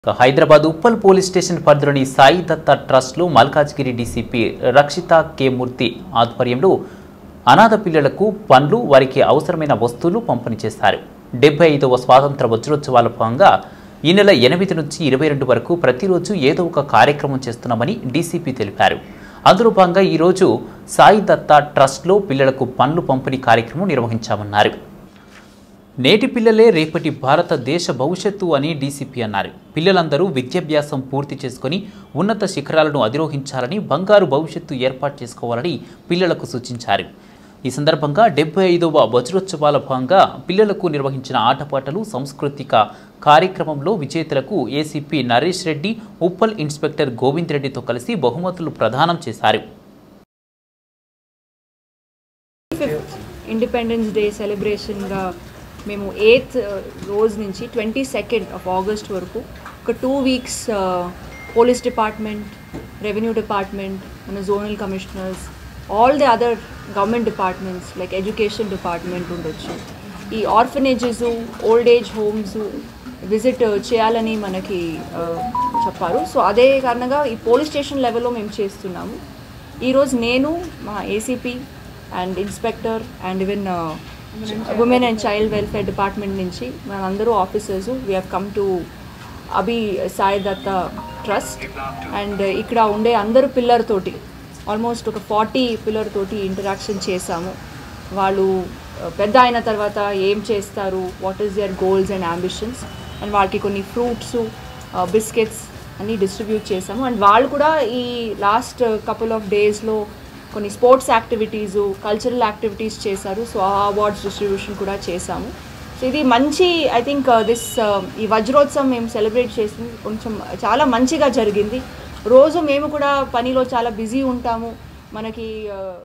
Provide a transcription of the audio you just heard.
ఇక Hyderabad Uppal police station పరిధిలోని సాయి దత్త ట్రస్ట్లో మల్కాజ్గిరి డీసీపీ రక్షిత కే మూర్తి ఆధ్వర్యంలో అనాథ పిల్లలకు పండ్లు వారికి అవసరమైన వస్తువులు పంపిణీ చేశారు డెబ్బై ఐదవ స్వాతంత్ర వజ్రోత్సవాల భాగంగా ఈ నెల ఎనిమిది నుంచి ఇరవై రెండు వరకు ప్రతిరోజు ఏదో ఒక కార్యక్రమం చేస్తున్నామని డీసీపీ తెలిపారు అందులో భాగంగా ఈరోజు సాయి దత్త ట్రస్ట్లో పిల్లలకు పండ్లు పంపిణీ కార్యక్రమం నిర్వహించామన్నారు నేటి పిల్లలే రేపటి భారతదేశ భవిష్యత్తు అని డీసీపీ అన్నారు పిల్లలందరూ విద్యాభ్యాసం పూర్తి చేసుకొని ఉన్నత శిఖరాలను అధిరోహించాలని బంగారు భవిష్యత్తు ఏర్పాటు చేసుకోవాలని పిల్లలకు సూచించారు ఈ సందర్భంగా డెబ్బై ఐదవ వజ్రోత్సవాల భాగంగా పిల్లలకు నిర్వహించిన ఆటపాటలు సాంస్కృతిక కార్యక్రమంలో విజేతలకు ఏసీపీ నరేష్ రెడ్డి ఉప్పల్ ఇన్స్పెక్టర్ గోవింద్ రెడ్డితో కలిసి బహుమతులు ప్రదానం చేశారు ఫిఫ్త్ ఇండిపెండెన్స్ డే సెలబ్రేషన్గా మేము ఎయిత్ రోజు నుంచి ట్వంటీ సెకండ్ ఆఫ్ ఆగస్ట్ వరకు ఒక two weeks police department revenue department మన zonal commissioners all the other government departments like education department ఉండొచ్చు ఈ orphanages old age homes visit చేయాలని మనకి uh, చెప్పారు సో అదే కారణంగా ఈ పోలీస్ స్టేషన్ లెవెల్లో మేము చేస్తున్నాము ఈరోజు నేను మా ACP and inspector and even women and child welfare department నుంచి మనందరూ officers we have come to అభి సాయి దత్త ట్రస్ట్ అండ్ ఇక్కడ ఉండే అందరు పిల్లలతోటి ఆల్మోస్ట్ ఒక ఫార్టీ పిల్లలతోటి ఇంటరాక్షన్ చేశాము వాళ్ళు uh, పెద్ద అయిన తర్వాత ఏం చేస్తారు what is their goals and ambitions and వాళ్ళకి కొన్ని ఫ్రూట్స్ బిస్కెట్స్ అన్నీ డిస్ట్రిబ్యూట్ చేసాము అండ్ వాళ్ళు కూడా ఈ లాస్ట్ కపుల్ ఆఫ్ డేస్లో కొన్ని స్పోర్ట్స్ యాక్టివిటీస్ కల్చరల్ యాక్టివిటీస్ చేశారు సో ఆ అవార్డ్స్ డిస్ట్రిబ్యూషన్ కూడా చేశాము సో ఇది మంచి ఐ థింక్ దిస్ ఈ వజ్రోత్సవం మేము సెలబ్రేట్ చేసింది కొంచెం చాలా మంచిగా జరిగింది రోజు మేము కూడా పనిలో చాలా బిజీ ఉంటాము మనకి uh,